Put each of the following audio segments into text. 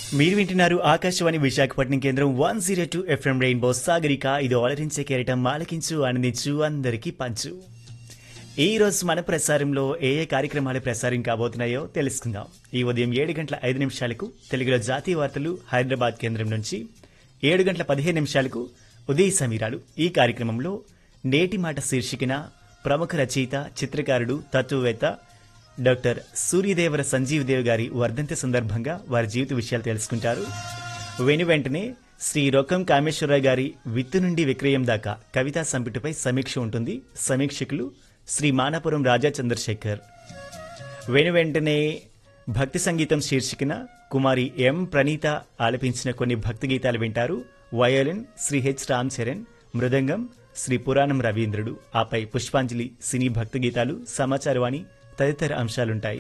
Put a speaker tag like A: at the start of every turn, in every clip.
A: మీరు వింటున్నారు ఆకాశవాణి విశాఖపట్నం కేంద్రం one zero two FM rainbow Sagarika ఇది ఆలరించే కెరటం మాలకించు ఆనందించు అందరికీ పంచు ఈ రోజు మన ప్రసారంలో ఏ ఏ కార్యక్రమాలు ప్రసారం కాబోతున్నాయో తెలుసుకుందాం ఈ ఉదయం ఏడు గంటల ఐదు నిమిషాలకు తెలుగులో జాతీయ వార్తలు హైదరాబాద్ కేంద్రం నుంచి ఏడు గంటల పదిహేను నిమిషాలకు ఉదయ సమీరాలు ఈ కార్యక్రమంలో నేటి మాట శీర్షికన ప్రముఖ రచయిత చిత్రకారుడు తత్వవేత్త డాక్టర్ సూర్యదేవర సంజీవ్ దేవ్ గారి వర్ధంతి సందర్భంగా వారి జీవిత విషయాలు తెలుసుకుంటారు వెను వెంటనే శ్రీ రొక్కం కామేశ్వరరావు గారి విత్తు నుండి విక్రయం దాకా కవితా సంపుటిపై సమీక్ష ఉంటుంది సమీక్షకులు శ్రీ మానాపురం రాజా చంద్రశేఖర్ వెను వెంటనే భక్తి సంగీతం శీర్షికన కుమారి ఎం ప్రణీత ఆలపించిన కొన్ని భక్తి గీతాలు వింటారు వయోలిన్ శ్రీ హెచ్ రామ్ చరణ్ మృదంగం శ్రీ పురాణం రవీంద్రుడు ఆపై పుష్పాంజలి సినీ భక్తి గీతాలు సమాచారవాణి తదితర అంశాలుంటాయి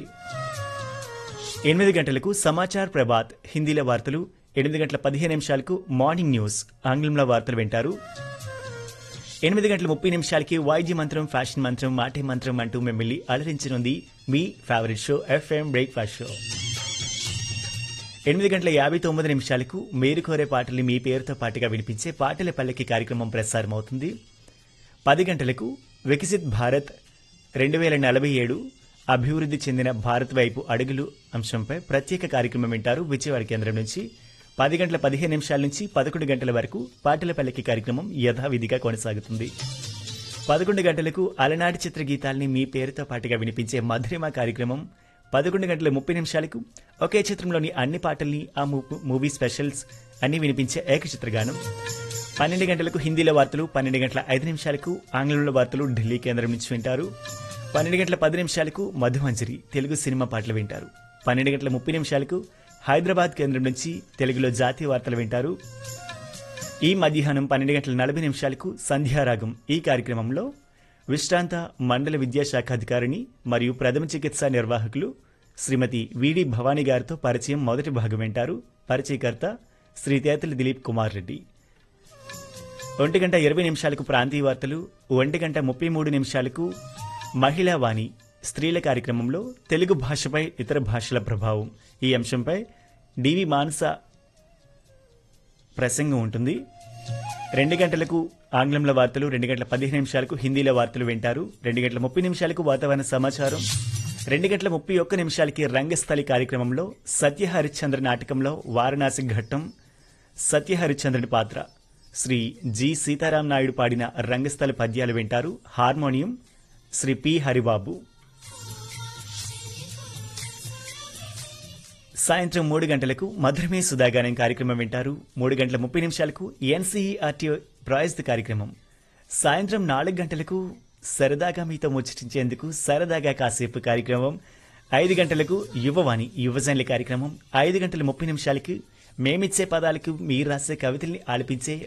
A: ఎనిమిది గంటలకు సమాచార్ ప్రభాత్ హిందీలో వార్తలు ఎనిమిది గంటల పదిహేను నిమిషాలకు మార్నింగ్ న్యూస్ ఆంగ్లంలో వార్తలు వింటారు ఎనిమిది గంటల ముప్పై నిమిషాలకి వాయిద్య మంత్రం ఫ్యాషన్ మంత్రం మాటే మంత్రం అంటూ మిమ్మల్ని అలరించనుంది మీ favourite show FM breakfast show ఎనిమిది గంటల యాభై తొమ్మిది నిమిషాలకు మీరు కోరే పాటల్ని మీ పేరుతో పాటుగా వినిపించే పాటల పల్లకి కార్యక్రమం ప్రసారం అవుతుంది పది గంటలకు వికసిత్ భారత్ రెండు వేల నలభై ఏడు అభివృద్ధి చెందిన భారత్ వైపు అడుగులు అంశంపై ప్రత్యేక కార్యక్రమం వింటారు విజయవాడ కేంద్రం నుంచి పది గంటల పదిహేను నిమిషాల నుంచి పదకొండు గంటల వరకు పాటల పల్లకి కార్యక్రమం యథావిధిగా కొనసాగుతుంది పదకొండు గంటలకు అలనాటి చిత్ర గీతాల్ని మీ పేరుతో పాటుగా వినిపించే మధురిమ కార్యక్రమం పదకొండు గంటల ముప్పై నిమిషాలకు ఒకే చిత్రంలోని అన్ని పాటల్ని ఆ మూ- మూవీ స్పెషల్స్ అన్ని వినిపించే ఏకచిత్రగానం పన్నెండు గంటలకు హిందీలో వార్తలు పన్నెండు గంటల ఐదు నిమిషాలకు ఆంగ్లంలో వార్తలు ఢిల్లీ కేంద్రం నుంచి వింటారు పన్నెండు గంటల పది నిమిషాలకు మధుమంజరి తెలుగు సినిమా పాటలు వింటారు పన్నెండు గంటల ముప్పై నిమిషాలకు హైదరాబాద్ కేంద్రం నుంచి తెలుగులో జాతీయ వార్తలు వింటారు ఈ మధ్యాహ్నం పన్నెండు గంటల నలభై నిమిషాలకు సంధ్యారాగం ఈ కార్యక్రమంలో విశ్రాంత మండల విద్యాశాఖాధికారిని మరియు ప్రథమ చికిత్సా నిర్వాహకులు శ్రీమతి విడి భవానీ గారితో పరిచయం మొదటి భాగం వింటారు పరిచయకర్త శ్రీ తేతలి దిలీప్ కుమార్ రెడ్డి ఒంటి గంట ఇరవై నిమిషాలకు ప్రాంతీయ వార్తలు ఒంటి గంట ముప్పై మూడు నిమిషాలకు మహిళా వాణి స్త్రీల కార్యక్రమంలో తెలుగు భాషపై ఇతర భాషల ప్రభావం ఈ అంశంపై డివి మానస ప్రసంగం ఉంటుంది రెండు గంటలకు ఆంగ్లంలో వార్తలు రెండు గంటల పదిహేను నిమిషాలకు హిందీలో వార్తలు వింటారు రెండు గంటల ముప్పై నిమిషాలకు వాతావరణ సమాచారం రెండు గంటల ముప్పై ఒక్క నిమిషాలకి రంగస్థలి కార్యక్రమంలో సత్య హరిశ్చంద్ర నాటకంలో వారణాసి ఘట్టం సత్య హరిశ్చంద్రుని పాత్ర శ్రీ జి సీతారాం నాయుడు పాడిన రంగస్థలి పద్యాలు వింటారు హార్మోనియం శ్రీ పి హరిబాబు సాయంత్రం మూడు గంటలకు మధురమే సుధాగానం కార్యక్రమం వింటారు మూడు గంటల ముప్పై నిమిషాలకు ఎన్సీఈఆర్టీఓ ప్రాయస్త కార్యక్రమం సాయంత్రం నాలుగు గంటలకు సరదాగా మీతో ముచ్చటించేందుకు సరదాగా కాసేపు కార్యక్రమం ఐదు గంటలకు యువవాణి యువజనుల కార్యక్రమం ఐదు గంటల ముప్పై నిమిషాలకు మేమిచ్చే పదాలకు మీరు రాసే కవితల్ని ఆలపించే